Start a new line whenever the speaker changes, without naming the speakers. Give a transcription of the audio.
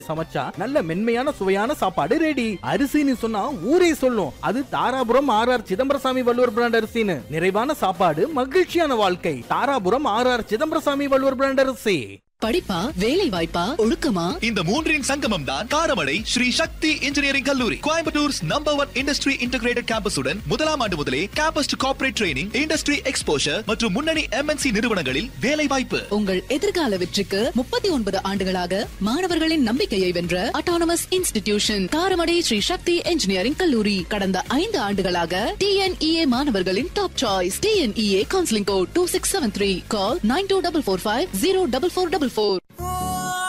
சமைச்சா நல்ல மென்மையான சுவையான சாப்பாடு ரெடி அரிசின்னு சொன்னா ஊரே சொல்லும் அது Dharapuram R R Chidambarasamy Valluvar brand அரிசின்னு நிறைவான சாப்பாடு மகிழ்ச்சியான வாழ்க்கை Dharapuram R R Chidambarasamy Valluvar brand அரிசி
படிப்பா வேலை வாய்ப்பா ஒழுக்கமா
இந்த மூன்றின் சங்கமம் தான் காரமடை ஸ்ரீ சக்தி இன்ஜினியரிங் கல்லூரி Coimbatore's number one industry integrated கேம்பஸுடன் முதலாம் ஆண்டு முதலே campus to corporate training industry exposure மற்றும் முன்னணி எம்என்சி நிறுவனங்களில் வேலை வாய்ப்பு
உங்கள் எதிர்கால வெற்றிக்கு முப்பத்தி ஒன்பது ஆண்டுகளாக மாணவர்களின் நம்பிக்கையை வென்ற autonomous institution Karamadai Sri Sakthi engineering கல்லூரி கடந்த ஐந்து ஆண்டுகளாக டிஎன்இஏ மாணவர்களின் top choice TNEA counselling code two six seven three call nine two double four five zero double four double four